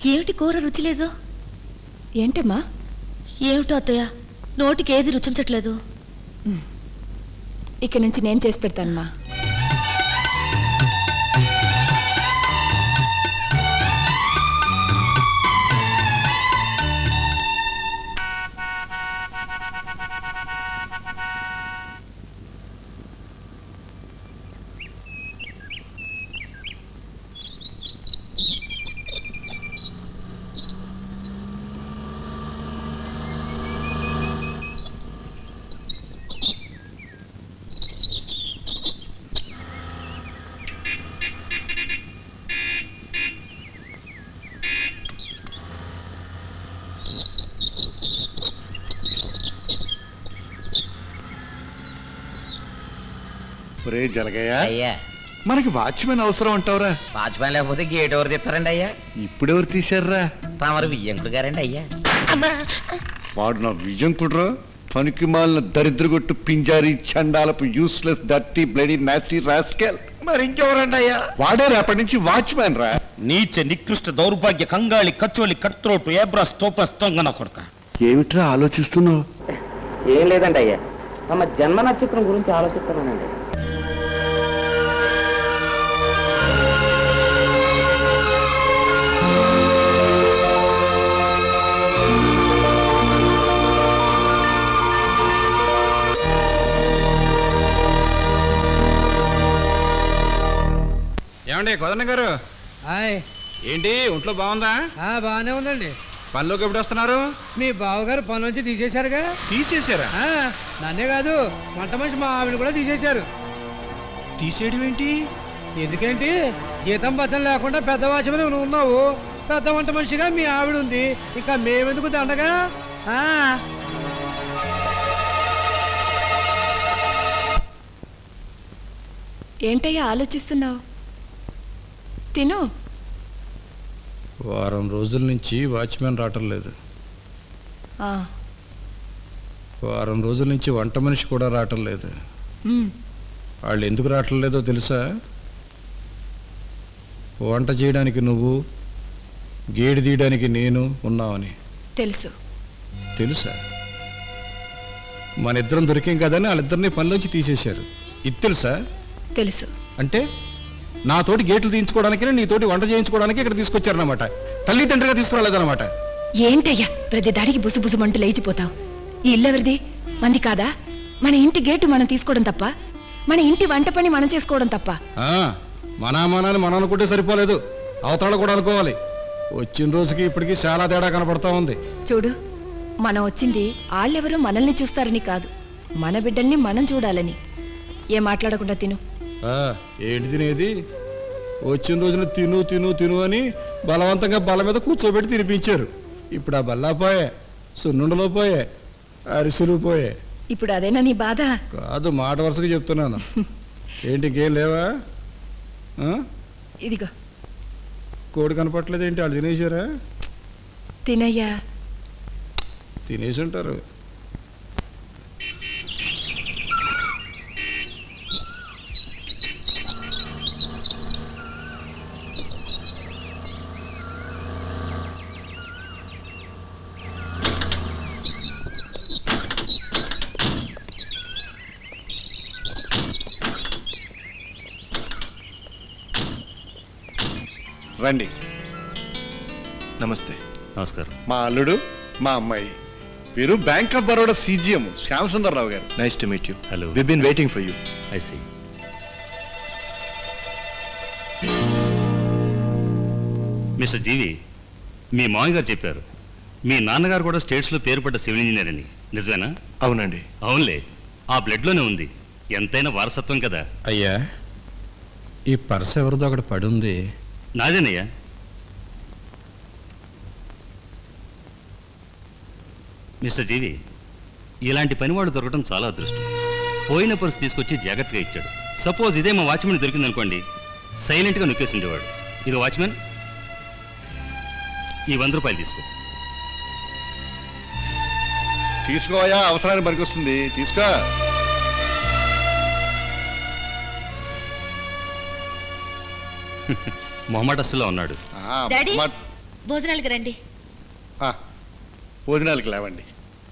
ఏమిటి కూర రుచి లేదు ఏంటమ్మా ఏమిటో అత్తయ్య నోటికి ఏది రుచించట్లేదు ఇక నుంచి నేను చేసి పెడతానమ్మా ఒరే జలగయ్య అయ్యా మనకి వాచ్మెన్ అవసరం అంటావురా వాచ్మెన్ లేకపోతే గేట్ ఎవరు తిప్పారండి అయ్యా ఇప్పుడెవరు తీశారా తమరు వియ్యంకుడు గారండి అయ్యా వాడు నా విజంకుడ్రా పనికి మాలిన దరిద్రగొట్టు పింజారి చండాలపు యూస్లెస్ డర్టీ బ్లడీ నాసి రాస్కెల్ మరి ఇంకెవరండి అయ్యా వాడే రేపటి నుంచి వాచ్మెన్ రా నీచ నికృష్ట దౌర్భాగ్య కంగాళి కచ్చోలి కట్త్రోటు ఏబ్రస్ తోపస్ తొంగన కొడక ఏమిట్రా ఆలోచిస్తున్నావు ఏం లేదండి అయ్యా తమ జన్మ నక్షత్రం గురించి ఆలోచిస్తున్నానండి ఏమండి కొదన్న గారు హాయ్ ఏంటి ఒంట్లో బాగుందా ఆ, బాగానే ఉందండి పనిలోకి ఎప్పుడు వస్తున్నారు మీ బావగారు పని నుంచి తీసేశారుగా తీసేశారా ఆ, నన్నే కాదు వంట మనిషి మా ఆవిడ కూడా తీసేశారు తీసేయడం ఏంటి ఎందుకేంటి జీతం బతం లేకుండా పెద్ద వాచమని నువ్వు ఉన్నావు పెద్ద వంట మనిషిగా మీ ఆవిడ ఉంది ఇక మేమెందుకు దండగా ఆ, ఏంటయ్యా ఆలోచిస్తున్నావు తిను వారం రోజుల నుంచి వాచ్మెన్ రావటం లేదు ఆ, వారం రోజుల నుంచి వంట మనిషి కూడా రావటం లేదు ఉమ్, వాళ్ళు ఎందుకు రావటం లేదో తెలుసా వంట చేయడానికి నువ్వు గేడి తీయడానికి నేను ఉన్నావని తెలుసు తెలుసా మన ఇద్దరం దొరికాం కదని వాళ్ళిద్దరిని పనిలోంచి తీసేశారు ఇది తెలుసా తెలుసు అంటే నాతోటి గేట్లు తీయించుకోవడానికి నీతోటి వంట చేయించుకోవడానికి ఇక్కడ తీసుకొచ్చారనమాట తల్లిదండ్రిగా తీసుకురాలేదన్నమాట ఏంటయ్యా ప్రతి దాడికి బుసు బుసు మంటూ లేచిపోతావు ఈ ఇల్లు ఎవరిది మంది కాదా మన ఇంటి గేటు మనం తీసుకోవడం తప్ప మన ఇంటి వంట పని మనం చేసుకోవడం తప్ప ఆ, మన మనాన్ని మనం అనుకుంటే సరిపోలేదు అవతల కూడా అనుకోవాలి వచ్చిన రోజుకి ఇప్పటికి చాలా తేడా కనపడతా ఉంది చూడు మనం వచ్చింది వాళ్ళెవరో మనల్ని చూస్తారని కాదు మన బిడ్డల్ని మనం చూడాలని ఏ మాట్లాడకుండా తిను ఆ, ఏంటి తినేది వచ్చిన రోజున తిను తిను తిను అని బలవంతంగా బల మీద కూర్చోబెట్టి తినిపించారు ఇప్పుడు ఆ బల్లా పోయే సున్నుండలో పోయే అరిసెలు పోయే ఇప్పుడు అదేనా నీ బాధ కాదు మాట వరుసగా చెప్తున్నాను ఏంటి ఇంకేం లేవా ఆ? ఇదిగో కోడి కనపట్లేదు ఏంటి వాళ్ళు తినేసారా తినయ్యా తినేసి ఉంటారు రండి నమస్తే నమస్కారం మా అల్లుడు మా అమ్మాయి వీరు bank of Baroda CGM Shyam Sundar Rao గారు nice to meet you Hello. We been waiting for you I see mister GV మీ మామయ్య గారు చెప్పారు మీ నాన్నగారు కూడా స్టేట్స్లో పేరు పడ్డ సివిల్ ఇంజనీర్ అని నిజమేనా అవునండి అవునులే ఆ బ్లడ్లోనే ఉంది ఎంతైనా వారసత్వం కదా అయ్యా ఈ పర్స్ ఎవరిదో అక్కడ పడి ఉంది నాదేనయ్యా మిస్టర్ జీవి ఇలాంటి పనివాడు దొరకడం చాలా అదృష్టం పోయిన పర్సు తీసుకొచ్చి జాగ్రత్తగా ఇచ్చాడు సపోజ్ ఇదే మా వాచ్మెన్ దొరికిందనుకోండి సైలెంట్గా నొక్కేసిండేవాడు ఇది వాచ్మెన్ ఈ వంద రూపాయలు తీసుకో తీసుకోవయా అవసరానికి పనికొస్తుంది తీసుకో మొహమ్మద్ అస్సులో ఉన్నాడు ఆ, డాడీ? మా- భోజనాలకి రండి ఆ, భోజనాలకి లేవండి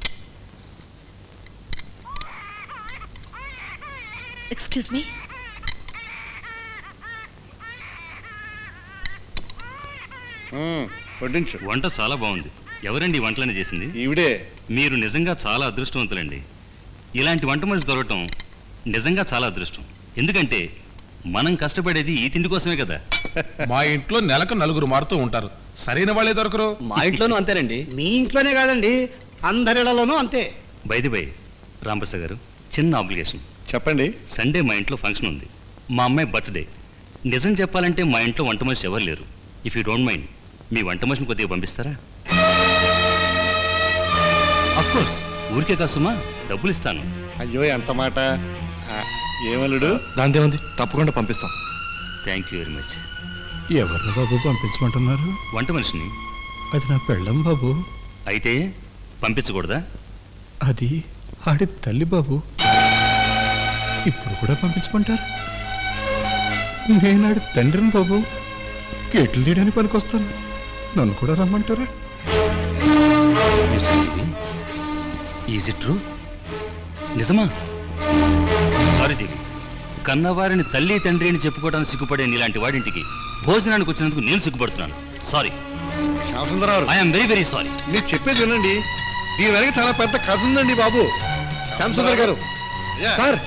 ఎక్స్క్యూజ్ మీ మ్మ్, వడ్డించు వంట చాలా బాగుంది ఎవరండి ఈ వంటలని చేసింది ఈవిడే మీరు నిజంగా చాలా అదృష్టవంతులండి ఇలాంటి వంట మనిషి దొరకటం నిజంగా చాలా అదృష్టం ఎందుకంటే మనం కష్టపడేది ఈ తిండి కోసమే కదా మా ఇంట్లో నెలకు నలుగురు మారుతూ ఉంటారు సరైన వాళ్ళే దొరకరు మా ఇంట్లోనూ అంతేనండి మీ ఇంట్లోనే కాదండి అందరిళ్లలోనూ అంతే బైది బై రాంప్రసాద్ గారు చిన్న ఆబ్లిగేషన్ చెప్పండి సండే మా ఇంట్లో ఫంక్షన్ ఉంది మా అమ్మాయి బర్త్డే నిజం చెప్పాలంటే మా ఇంట్లో వంట మనిషి ఎవరు లేరు ఇఫ్ యూ డోంట్ మైండ్ మీ వంట మనిషిని కొద్దిగా పంపిస్తారా కోర్స్ ఊరికే కాసుమా డబ్బులు ఇస్తాను అయ్యో ఎంత మాట ఆ, ఏమల్లుడు దాందే ఉంది తప్పకుండా పంపిస్తాం థ్యాంక్ యూ వెరీ మచ్ ఎవరిని బాబు పంపించమంటున్నారు వంట మనిషిని అది నా పెళ్ళం బాబు అయితే పంపించకూడదా అది ఆడి తల్లి బాబు ఇప్పుడు కూడా పంపించమంటారు నేను ఆడి తండ్రిని బాబు గేట్లు తీయడానికి పనికొస్తాను నన్ను కూడా రమ్మంటారా mister GV is it true నిజమా సారీ జీవి కన్నవారిని తల్లి తండ్రి అని చెప్పుకోవడానికి సిగ్గుపడే నీలాంటి వాడింటికి భోజనానికి వచ్చినందుకు నేను సిగ్గుపడుతున్నాను sorry Shyamasundara Rao I'm very very sorry మీరు చెప్పేది వినండి దీని వెనక చాలా పెద్ద కథ ఉందండి బాబు శ్యామసుందర్ గారు సార్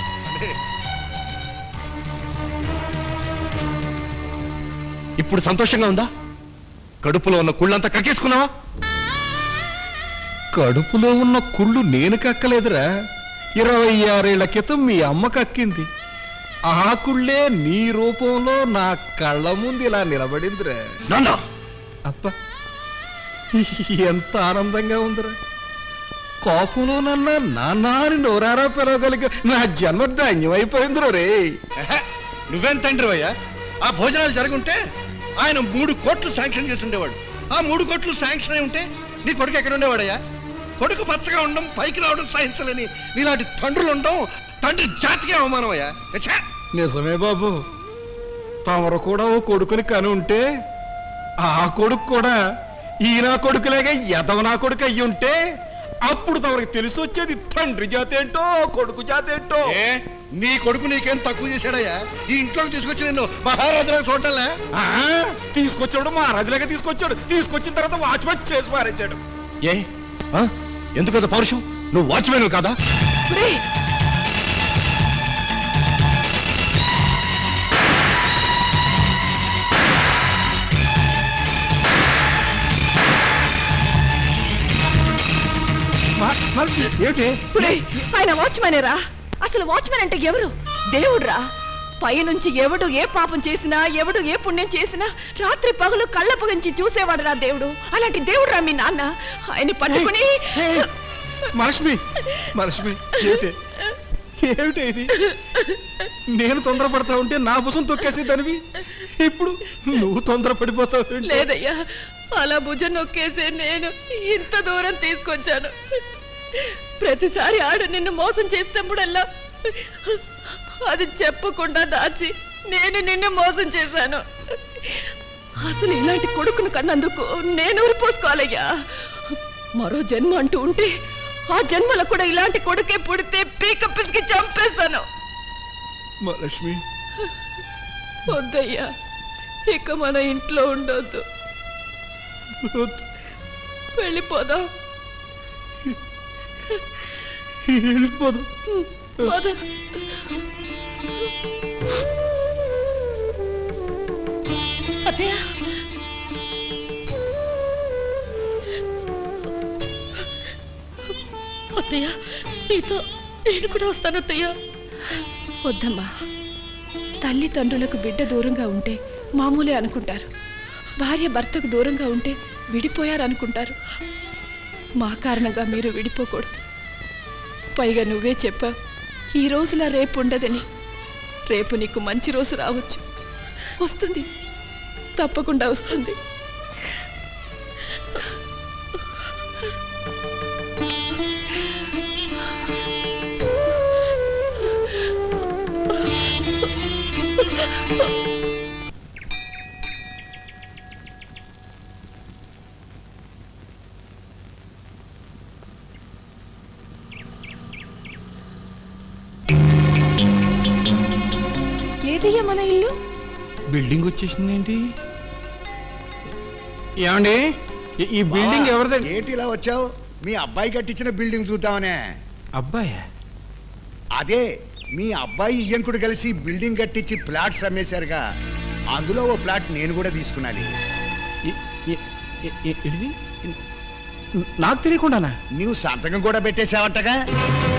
ఇప్పుడు సంతోషంగా ఉందా కడుపులో ఉన్న కుళ్ళంతా కక్కేసుకున్నావా కడుపులో ఉన్న కుళ్ళు నేను కక్కలేదురా ఇరవై ఆరేళ్ల క్రితం మీ అమ్మ కక్కింది ఆ కుళ్ళే నీ రూపంలో నా కళ్ళ ముందు ఇలా నిలబడిందిరా నాన్న అప్ప ఎంత ఆనందంగా ఉందిరా కోపంలో నన్న నాన్న అని నోరారా పిలవగలిగా నా జన్మ ధన్యమైపోయిందిరో రే ఎహె, నువ్వేం తండ్రి అయ్యా ఆ భోజనాలు జరుగుంటే ఆయన మూడు కోట్లు శాంక్షన్ చేసి ఉండేవాడు ఆ మూడు కోట్లు శాంక్షన్ అయి ఉంటే నీ కొడుకు ఎక్కడ ఉండేవాడయ్యా కొడుకు పచ్చగా ఉండడం పైకి రావడం సహించలేని నీలాంటి తండ్రులు ఉండడం తండ్రి జాతికి అవమానం అయ్యా ఛే! నిజమే బాబు తమరు కూడా ఓ కొడుకుని కని ఉంటే ఆ కొడుకు కూడా ఈ నా కొడుకులాగే ఎదవ నా కొడుకు అయ్యి ఉంటే అప్పుడు తమరికి తెలిసి వచ్చేది తండ్రి జాతి ఏంటో కొడుకు జాతి ఏంటో ఏ నీ కొడుకు నీకేం తక్కువ చేశాడయ్యా ఈ ఇంట్లోకి తీసుకొచ్చి నిన్ను మహారాజులకు చూడటంలే ఆ, తీసుకొచ్చాడు మా రాజులాగా తీసుకొచ్చాడు తీసుకొచ్చిన తర్వాత వాచ్మెన్ చేసి పారేశాడు ఏ ఆ? ఎందుకంత పౌరుషం నువ్వు వాచ్మెన్ కాదా ఏంటి ఒరేయ్, ఆయన వాచ్మెనేరా అసలు వాచ్మెన్ అంటే ఎవరు దేవుడురా పైనుంచి ఎవడు ఏ పాపం చేసినా ఎవడు ఏ పుణ్యం చేసినా రాత్రి పగలు కళ్ళ పొగించి చూసేవాడు రా దేవుడు అలాంటి దేవుడురా మీ నాన్న ఆయన పట్టుకుని మరష్మి మరష్మి ఏమిటి ఏమిటి ఇది నేను తొందరపడతా ఉంటే నా భుజం తొక్కేసేదానివి ఇప్పుడు నువ్వు తొందరపడిపోతావు ఏంటి? లేదయ్యా అలా భుజం నొక్కేసే నేను ఇంత దూరం తీసుకొచ్చాను ప్రతిసారి ఆడు నిన్ను మోసం చేసినప్పుడల్లా అది చెప్పకుండా దాచి నేను నిన్ను మోసం చేశాను అసలు ఇలాంటి కొడుకును కన్నందుకు నేను ఊరిపోసుకోవాలయ్యా మరో జన్మ అంటూ ఉంటే ఆ జన్మలో కూడా ఇలాంటి కొడుకే పుడితే పీక పిసికి చంపేస్తాను మహాలక్ష్మి వద్దయ్యా ఇక మన ఇంట్లో ఉండొద్దు వెళ్ళిపోదాం వెళ్ళిపోదు పద. అత్తయ్య అత్తయ్య నీతో నేను కూడా వస్తాను అత్తయ్య వద్దమ్మా తల్లిదండ్రులకు బిడ్డ దూరంగా ఉంటే మామూలే అనుకుంటారు భార్య భర్తకు దూరంగా ఉంటే విడిపోయారనుకుంటారు మా కారణంగా మీరు విడిపోకూడదు పైగా నువ్వే చెప్పావు ఈ రోజులా రేపు ఉండదని రేపు నీకు మంచి రోజు రావచ్చు వస్తుంది తప్పకుండా వస్తుంది ఏదయ్యా మన ఇల్లు బిల్డింగ్ వచ్చేసింది ఏంటి ఏమండి ఈ- ఈ బిల్డింగ్ ఎవరిదండి ఏంటి ఇలా వచ్చావు మీ అబ్బాయి కట్టించిన బిల్డింగ్ చూద్దామనే అబ్బాయా అదే మీ అబ్బాయి ఇయ్యంకుడు కలిసి బిల్డింగ్ కట్టించి ప్లాట్స్ అమ్మేశారుగా అందులో ఓ ప్లాట్ నేను కూడా తీసుకున్నాను ఈ- ఈ- ఈ- ఈ- ఏంటిది నాకు తెలియకుండానా నీవు సంతకం కూడా పెట్టేశావంటగా